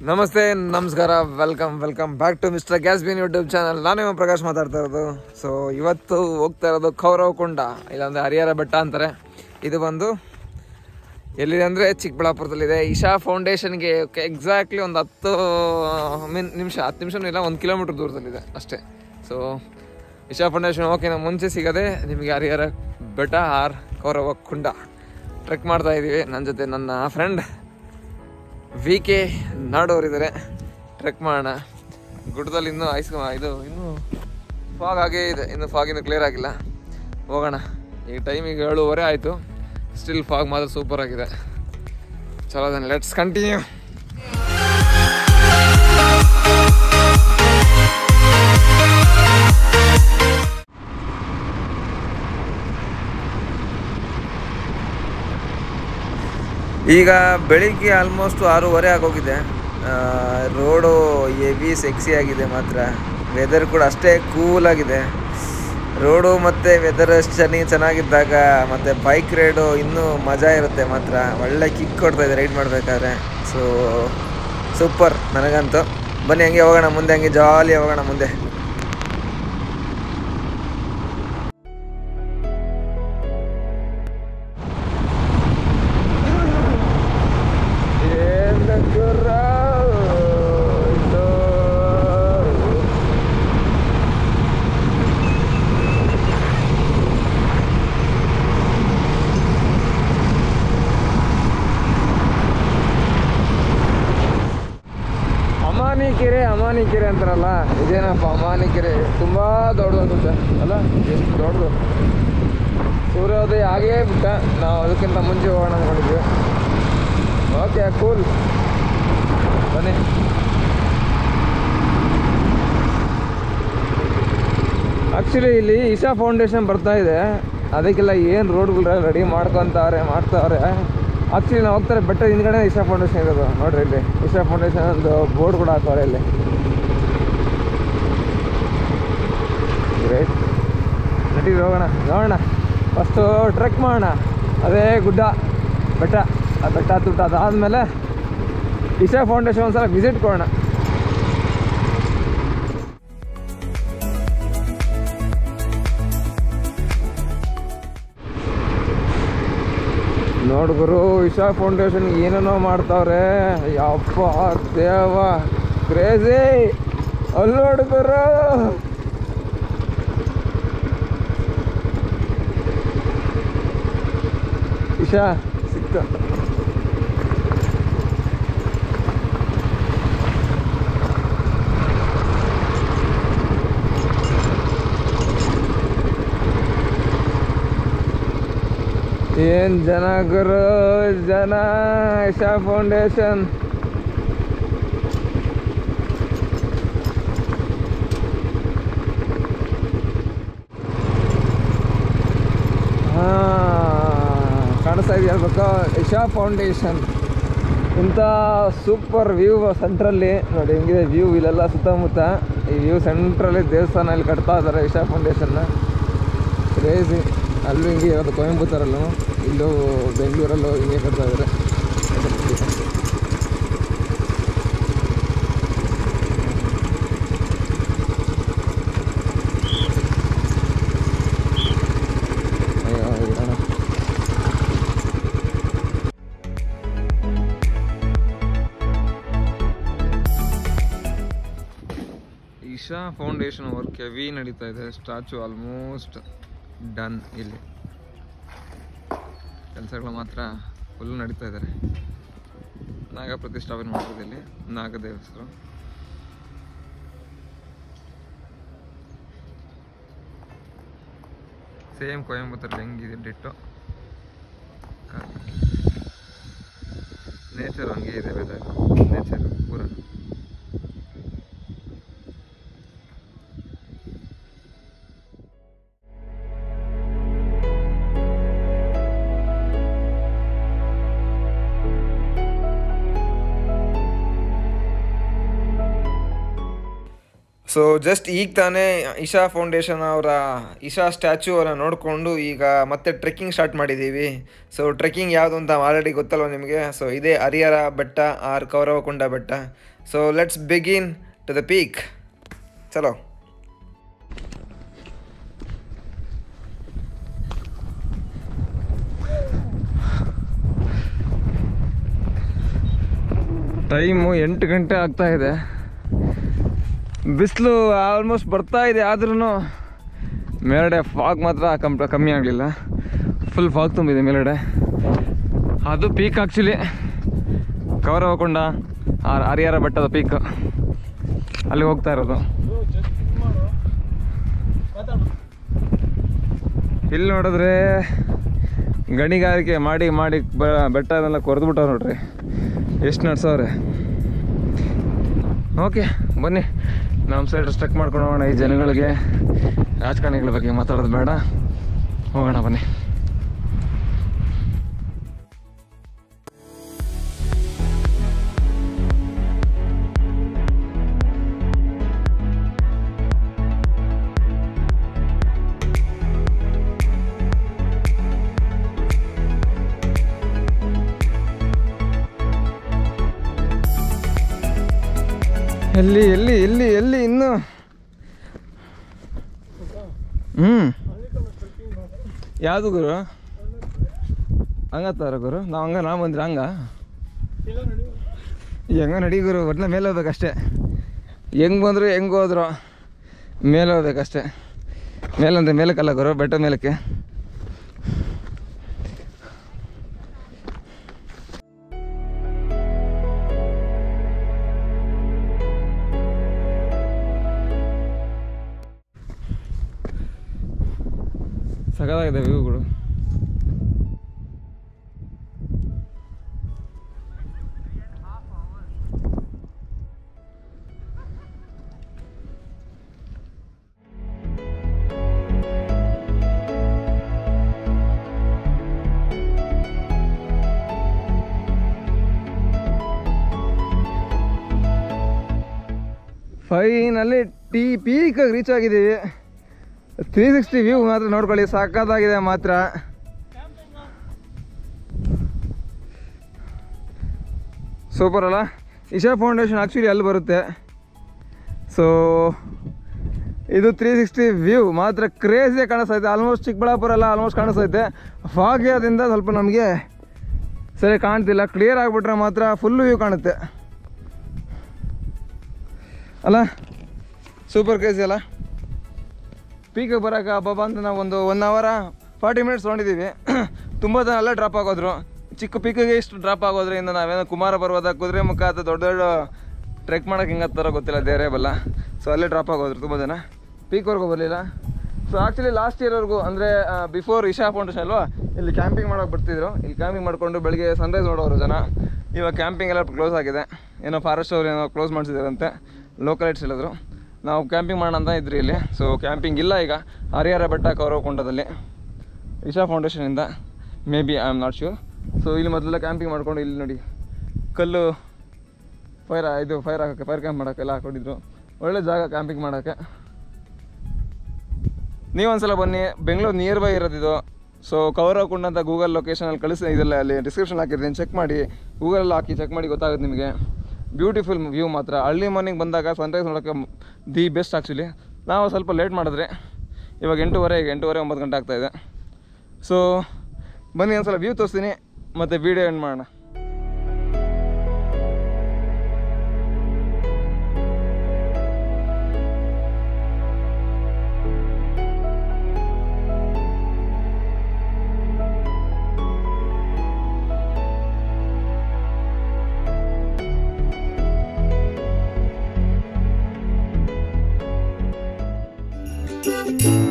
ನಮಸ್ತೆ ನಮಸ್ಕಾರ welcome welcome back to mister gas bin YouTube channel ನಾನು ನಿಮ್ಮ ಪ್ರಕಾಶ್ ಮಾತಾಡ್ತಾ ಇರೋದು ಸೊ ಇವತ್ತು ಹೋಗ್ತಾ ಇರೋದು ಕೌರವ್ ಕುಂಡ ಇಲ್ಲಾಂದ್ರೆ ಹರಿಹರ ಬೆಟ್ಟ ಅಂತಾರೆ ಇದು ಬಂದು ಎಲ್ಲಿದೆ ಅಂದರೆ ಚಿಕ್ಕಬಳ್ಳಾಪುರದಲ್ಲಿದೆ ಇಶಾ ಫೌಂಡೇಶನ್ಗೆ ಎಕ್ಸಾಕ್ಟ್ಲಿ ಒಂದು ಹತ್ತು ಮಿನ್ ನಿಮಿಷ ಹತ್ತು ನಿಮಿಷನೂ ಇಲ್ಲ ಒಂದು ಕಿಲೋಮೀಟ್ರ್ ದೂರದಲ್ಲಿದೆ ಅಷ್ಟೇ ಸೊ ಇಶಾ ಫೌಂಡೇಶನ್ ಓಕೆನ ಮುಂಚೆ ಸಿಗದೆ ನಿಮಗೆ ಹರಿಹರ ಬೆಟ್ಟ ಆರ್ ಕೌರವ ಕುಂಡ ಟ್ರೆಕ್ ಮಾಡ್ತಾ ಇದ್ದೀವಿ ನನ್ನ ಜೊತೆ ನನ್ನ ಫ್ರೆಂಡ್ ವಿ ಕೆ ನಾಡೋರಿದ್ದಾರೆ ಟ್ರೆಕ್ ಮಾಡೋಣ ಗುಡ್ಡದಲ್ಲಿ ಇನ್ನೂ ಐಸ್ ಇದು ಇನ್ನೂ ಫಾಗ್ ಆಗೇ ಇದೆ ಇನ್ನು ಫಾಗ್ ಇನ್ನೂ ಕ್ಲಿಯರ್ ಆಗಿಲ್ಲ ಹೋಗೋಣ ಈಗ ಟೈಮ್ ಈಗ ಏಳುವರೆ ಆಯಿತು ಸ್ಟಿಲ್ ಫಾಗ್ ಮಾತ್ರ ಸೂಪರ್ ಆಗಿದೆ ಚಲೋ ದನ್ ಲೆಟ್ಸ್ ಕಂಟಿನ್ಯೂ ಈಗ ಬೆಳಿಗ್ಗೆ ಆಲ್ಮೋಸ್ಟ್ ಆರೂವರೆ ಆಗೋಗಿದೆ ರೋಡು ಹೆವಿ ಸೆಕ್ಸಿ ಆಗಿದೆ ಮಾತ್ರ ವೆದರ್ ಕೂಡ ಅಷ್ಟೇ ಕೂಲ್ ಆಗಿದೆ ರೋಡು ಮತ್ತು ವೆದರ್ ಅಷ್ಟು ಚೆನ್ನಾಗಿ ಚೆನ್ನಾಗಿದ್ದಾಗ ಮತ್ತು ಬೈಕ್ ರೈಡು ಇನ್ನೂ ಮಜಾ ಇರುತ್ತೆ ಮಾತ್ರ ಒಳ್ಳೆ ಕಿಕ್ ಕೊಡ್ತಾ ಇದೆ ರೈಡ್ ಮಾಡಬೇಕಾದ್ರೆ ಸೊ ಸೂಪರ್ ನನಗಂತೂ ಬನ್ನಿ ಹಂಗೆ ಹೋಗೋಣ ಮುಂದೆ ಹಂಗೆ ಜಾಲಿ ಹೋಗೋಣ ಮುಂದೆ ಅಮಾನಿ ಕೆರೆ ಅಮಾನಿ ಕೆರೆ ಅಂತಾರಲ್ಲ ಇದೇನಪ್ಪ ಅಮಾನಿ ಕೆರೆ ತುಂಬಾ ದೊಡ್ಡದು ಅನ್ಸುತ್ತೆ ಅಲ್ಲ ಎಷ್ಟು ದೊಡ್ಡದು ಸೂರ್ಯೋದಯ ಆಗೇ ಬಿಟ್ಟ ನಾವು ಅದಕ್ಕಿಂತ ಮುಂಚೆ ಹೋಗೋಣ ಅಂದ್ಕೊಂಡಿದ್ವಿ ಓಕೆ ಕೂಲ್ ಬನ್ನಿ ಆ್ಯಕ್ಚುಲಿ ಇಲ್ಲಿ ಇಶಾ ಫೌಂಡೇಶನ್ ಬರ್ತಾ ಇದೆ ಅದಕ್ಕೆಲ್ಲ ಏನು ರೋಡ್ಗಳು ರೆಡಿ ಮಾಡ್ಕೊತಾರೆ ಮಾಡ್ತಾವ್ರೆ ಆ್ಯಕ್ಚುಲಿ ನಾವು ಹೋಗ್ತಾರೆ ಬೆಟ್ಟ ಹಿಂದ್ಗಡೆ ಇಶಾ ಫೌಂಡೇಶನ್ ಇರೋದು ನೋಡ್ರಿ ಇಲ್ಲಿ ಇಶಾ ಫೌಂಡೇಶನ್ ಒಂದು ಬೋರ್ಡ್ ಕೂಡ ಹಾಕವ್ರೆ ಇಲ್ಲಿ ಗ್ರೇಟ್ ನಟೀರಿ ಹೋಗೋಣ ನೋಡೋಣ ಫಸ್ಟು ಟ್ರೆಕ್ ಮಾಡೋಣ ಅದೇ ಗುಡ್ಡ ಬೆಟ್ಟ ಆ ಬೆಟ್ಟ ತುಟ್ಟ ಅದಾದಮೇಲೆ ಇಶಾ ಫೌಂಡೇಶನ್ ಒಂದ್ಸಲ ವಿಸಿಟ್ ಕೊಡೋಣ ನೋಡು ಗುರು ಇಶಾ ಫೌಂಡೇಶನ್ ಏನೇನೋ ಮಾಡ್ತಾವ್ರೆ ಯಪ್ಪ ದೇವ ಕ್ರೇಜಿ ಅಲ್ಲಿ ನೋಡು ಗುರು ಇಶಾ ಸಿಕ್ತ ಏನ್ ಜನ ಗುರು ಜನ ಇಶಾ ಫೌಂಡೇಶನ್ ಹಾ ಕಾಣಿಸ್ತಾ ಇದೆಯಾ ಹೇಳ್ಬೇಕು ಇಶಾ ಫೌಂಡೇಶನ್ ಇಂಥ ಸೂಪರ್ ವ್ಯೂ ಸೆಂಟ್ರಲ್ಲಿ ನೋಡಿ ಹೆಂಗಿದೆ ವ್ಯೂ ಇಲ್ಲೆಲ್ಲ ಸುತ್ತಮುತ್ತ ಈ ವ್ಯೂ ಸೆಂಟ್ರಲ್ಲಿ ದೇವಸ್ಥಾನ ಇಲ್ಲಿ ಕಟ್ತಾ ಇದ್ದಾರೆ ಇಶಾ ಫೌಂಡೇಶನ್ನ ಕ್ರೇಜಿ ಅಲ್ಲೂ ಹಿಂಗೆ ಇರೋದು ಕೊಯಂಬತ್ತೂರಲ್ಲೂ ಇಲ್ಲೂ ಬೆಂಗಳೂರಲ್ಲೂ ಹಿಂಗೆ ಕಟ್ತಾ ಇದ್ದಾರೆ ಅಯ್ಯೋ, ಇರೋಣ. ಇಶಾ ಫೌಂಡೇಶನ್ ವರ್ಕ್ ಹೆವಿ ನಡೀತಾ ಇದೆ ಸ್ಟ್ಯಾಚು ಆಲ್ಮೋಸ್ಟ್ ಡನ್ ಇಲ್ಲಿ ಕೆಲಸಗಳು ಮಾತ್ರ ಫುಲ್ ನಡೀತಾ ಇದ್ದಾರೆ ನಾಗ ಪ್ರತಿಷ್ಠಾಪನೆ ಮಾಡೋದು ಇಲ್ಲಿ ನಾಗದೇವಸ್ಥರು ಸೇಮ್ ಕೊಯಂಬತ್ತೂರಲ್ಲಿ ಹೆಂಗಿದೆ ಡಿಟ್ಟು ನೇಚರ್ ಹಂಗೆ ಇದೆ ವೆದರ್ ನೇಚರ್ ಪೂರ ಸೊ ಜಸ್ಟ್ ಈಗ ತಾನೇ ಇಶಾ ಫೌಂಡೇಶನ್ ಅವರ ಇಶಾ ಸ್ಟ್ಯಾಚ್ಯೂ ಅವರ ನೋಡಿಕೊಂಡು ಈಗ ಮತ್ತೆ ಟ್ರೆಕ್ಕಿಂಗ್ ಸ್ಟಾರ್ಟ್ ಮಾಡಿದ್ದೀವಿ ಸೊ ಟ್ರೆಕ್ಕಿಂಗ್ ಯಾವುದು ಅಂತ ಆಲ್ರೆಡಿ ಗೊತ್ತಲ್ವ ನಿಮಗೆ ಸೊ ಇದೇ ಹರಿಹರ ಬೆಟ್ಟ ಆರ್ ಕೌರವಕೊಂಡ ಬೆಟ್ಟ so let's begin to the peak ಚಲೋ ಟೈಮು ಎಂಟು ಗಂಟೆ ಆಗ್ತಾ ಇದೆ ಬಿಸಿಲು ಆಲ್ಮೋಸ್ಟ್ ಬರ್ತಾ ಇದೆ ಆದ್ರೂ ಮೇಲ್ಗಡೆ ಫಾಗ್ ಮಾತ್ರ ಕಂಪ್ ಕಮ್ಮಿ ಆಗಲಿಲ್ಲ ಫುಲ್ ಫಾಗ್ ತುಂಬಿದೆ ಮೇಲ್ಗಡೆ ಅದು ಪೀಕ್ ಆ್ಯಕ್ಚುಲಿ ಕವರ್ ಹೋಗ್ಕೊಂಡ ಹರಿಹರ ಬೆಟ್ಟದ ಪೀಕ್ ಅಲ್ಲಿ ಹೋಗ್ತಾ ಇರೋದು ಇಲ್ಲಿ ನೋಡಿದ್ರೆ ಗಣಿಗಾರಿಕೆ ಮಾಡಿ ಮಾಡಿ ಬ- ಬೆಟ್ಟ ಅದನ್ನೆಲ್ಲ ಕೊರೆದು ನೋಡ್ರಿ ಎಷ್ಟು ನಡ್ಸವ್ರೆ ಓಕೆ ಬನ್ನಿ ನಮ್ಮ ಸೈಡ್ ಸ್ಟಕ್ ಮಾಡ್ಕೊಂಡು ಹೋಗೋಣ ಈ ಜನಗಳಿಗೆ ರಾಜಕಾರಣಿಗಳ ಬಗ್ಗೆ ಮಾತಾಡೋದು ಬೇಡ ಹೋಗೋಣ ಬನ್ನಿ ಎಲ್ಲಿ ಎಲ್ಲಿ ಎಲ್ಲಿ ಎಲ್ಲಿ ಇನ್ನು ಹ್ಞೂ ಯಾವುದು ಗುರು ಹಂಗತ್ತಾರ ಗುರು ನಾವು ಹಂಗ ನಾವು ಬಂದ್ರೆ ಹಂಗ ಹೆಂಗ ನಡಿ ಗುರು ಒಟ್ನ ಮೇಲೆ ಹೋಗ್ಬೇಕಷ್ಟೇ ಹೆಂಗ್ ಬಂದ್ರು ಹೆಂಗ್ ಹೋದ್ರು ಮೇಲೆ ಹೋಗ್ಬೇಕಷ್ಟೇ ಮೇಲಂದ್ರೆ ಮೇಲಕ್ಕಲ್ಲ ಗುರು ಬೆಟ್ಟ ಮೇಲಕ್ಕೆ ಸಗದಾಗಿದೆ ವ್ಯೂಗಳು ಫೈನಲ್ಲಿ ಟೀ ಪೀಕಾಗಿ ರೀಚ್ ಆಗಿದ್ದೀವಿ ತ್ರೀ ಸಿಕ್ಸ್ಟಿ ವ್ಯೂ ಮಾತ್ರ ನೋಡ್ಕೊಳ್ಳಿ ಸಖತ್ತಾಗಿದೆ ಮಾತ್ರ ಸೂಪರ್ ಅಲ್ಲ ಇಶಾ ಫೌಂಡೇಶನ್ ಆ್ಯಕ್ಚುಲಿ ಅಲ್ಲಿ ಬರುತ್ತೆ ಸೊ ಇದು ತ್ರೀ ಸಿಕ್ಸ್ಟಿ ವ್ಯೂ ಮಾತ್ರ ಕ್ರೇಜಿಯಾಗಿ ಕಾಣಿಸ್ತೈತೆ ಆಲ್ಮೋಸ್ಟ್ ಚಿಕ್ಕಬಳ್ಳಾಪುರ ಎಲ್ಲ ಆಲ್ಮೋಸ್ಟ್ ಕಾಣಿಸ್ತೈತೆ ಫಾಗ್ಯದಿಂದ ಸ್ವಲ್ಪ ನಮಗೆ ಸರಿ ಕಾಣ್ತಿಲ್ಲ ಕ್ಲಿಯರ್ ಆಗಿಬಿಟ್ರೆ ಮಾತ್ರ ಫುಲ್ಲು ವ್ಯೂ ಕಾಣುತ್ತೆ ಅಲ್ಲ ಸೂಪರ್ ಕ್ರೇಜಿ ಅಲ್ಲ ಪೀಕಿಗೆ ಬರೋಕೆ ಹಬ್ಬ ಅಂತ ನಾವು ಒಂದು ಒನ್ ಅವರ ಫಾರ್ಟಿ ಮಿನಿಟ್ಸ್ ತೊಗೊಂಡಿದ್ದೀವಿ ತುಂಬ ಜನ ಅಲ್ಲೇ ಡ್ರಾಪ್ ಆಗೋದ್ರು ಚಿಕ್ಕ ಪೀಕಿಗೆ ಇಷ್ಟು ಡ್ರಾಪ್ ಆಗೋದ್ರಿಂದ ನಾವೇನೋ ಕುಮಾರ ಪರ್ವತ ಕುದುರೆ ಮುಖ ಅಥವಾ ದೊಡ್ಡ ದೊಡ್ಡ ಟ್ರೆಕ್ ಮಾಡೋಕೆ ಹಿಂಗೆ ಹತ್ತಾರೋ ಗೊತ್ತಿಲ್ಲ ದೇರೇ ಬಲ್ಲ ಸೊ ಅಲ್ಲೇ ಡ್ರಾಪ್ ಆಗೋದ್ರು ತುಂಬ ಜನ ಪೀಕ್ವರೆಗೂ ಬರಲಿಲ್ಲ ಸೊ ಆ್ಯಕ್ಚುಲಿ ಲಾಸ್ಟ್ ಇಯರ್ವರೆಗೂ ಅಂದರೆ ಬಿಫೋರ್ ಇಶಾ ಫೌಂಡೇಶನ್ ಅಲ್ವಾ ಇಲ್ಲಿ ಕ್ಯಾಂಪಿಂಗ್ ಮಾಡೋಕೆ ಬರ್ತಿದ್ರು ಇಲ್ಲಿ ಕ್ಯಾಂಪಿಂಗ್ ಮಾಡಿಕೊಂಡು ಬೆಳಗ್ಗೆ ಸನ್ರೈಸ್ ನೋಡೋರು ಜನ ಇವಾಗ ಕ್ಯಾಂಪಿಂಗ್ ಎಲ್ಲ ಕ್ಲೋಸ್ ಆಗಿದೆ ಏನೋ ಫಾರೆಸ್ಟ್ ಅವ್ರು ಏನೋ ಕ್ಲೋಸ್ ಮಾಡಿಸಿದಾರಂತೆ ಲೋಕಲೈಟ್ಸ್ ಹೇಳಿದ್ರು ನಾವು ಕ್ಯಾಂಪಿಂಗ್ ಮಾಡೋಣ ಅಂತ ಇದ್ರಿ ಇಲ್ಲಿ ಸೊ ಕ್ಯಾಂಪಿಂಗ್ ಇಲ್ಲ ಈಗ ಹರಿಹರ ಬೆಟ್ಟ ಕೌರವಕೊಂಡದಲ್ಲಿ ಇಶಾ ಫೌಂಡೇಶನಿಂದ maybe I am not sure so ಇಲ್ಲಿ ಮೊದಲೆಲ್ಲ ಕ್ಯಾಂಪಿಂಗ್ ಮಾಡ್ಕೊಂಡು ಇಲ್ಲಿ ನೋಡಿ ಕಲ್ಲು ಫೈರ್ ಇದು ಫೈರ್ ಹಾಕೋಕ್ಕೆ ಫೈರ್ ಕ್ಯಾಂಪ್ ಮಾಡೋಕ್ಕೆಲ್ಲ ಹಾಕೊಂಡಿದ್ರು ಒಳ್ಳೆ ಜಾಗ ಕ್ಯಾಂಪಿಂಗ್ ಮಾಡೋಕ್ಕೆ ನೀವೊಂದ್ಸಲ ಬನ್ನಿ ಬೆಂಗಳೂರು ನಿಯರ್ ಬೈ ಇರೋದಿದು ಸೊ ಕೌರವಕುಂಡ ಅಂತ ಗೂಗಲ್ ಲೊಕೇಶನಲ್ಲಿ ಕಳಿಸಿ ಇದೆಲ್ಲ ಅಲ್ಲಿ ಡಿಸ್ಕ್ರಿಪ್ಷನ್ ಹಾಕಿರ್ತೀನಿ ಚೆಕ್ ಮಾಡಿ ಗೂಗಲಲ್ಲಿ ಹಾಕಿ ಚೆಕ್ ಮಾಡಿ ಗೊತ್ತಾಗುತ್ತೆ ನಿಮಗೆ ಬ್ಯೂಟಿಫುಲ್ ವ್ಯೂ ಮಾತ್ರ ಅರ್ಲಿ ಮಾರ್ನಿಂಗ್ ಬಂದಾಗ ಸನ್ರೈಸ್ ನೋಡೋಕ್ಕೆ ದಿ ಬೆಸ್ಟ್ ಆ್ಯಕ್ಚುಲಿ ನಾವು ಸ್ವಲ್ಪ ಲೇಟ್ ಮಾಡಿದ್ರೆ ಇವಾಗ ಎಂಟೂವರೆ ಈಗ ಎಂಟೂವರೆ ಒಂಬತ್ತು ಗಂಟೆ ಆಗ್ತಾಯಿದೆ ಸೊ ಬನ್ನಿ ಒಂದ್ಸಲ ವ್ಯೂ ತೋರಿಸ್ತೀನಿ ಮತ್ತು ವೀಡಿಯೋ ಎಂಡ್ ಮಾಡೋಣ Thank you.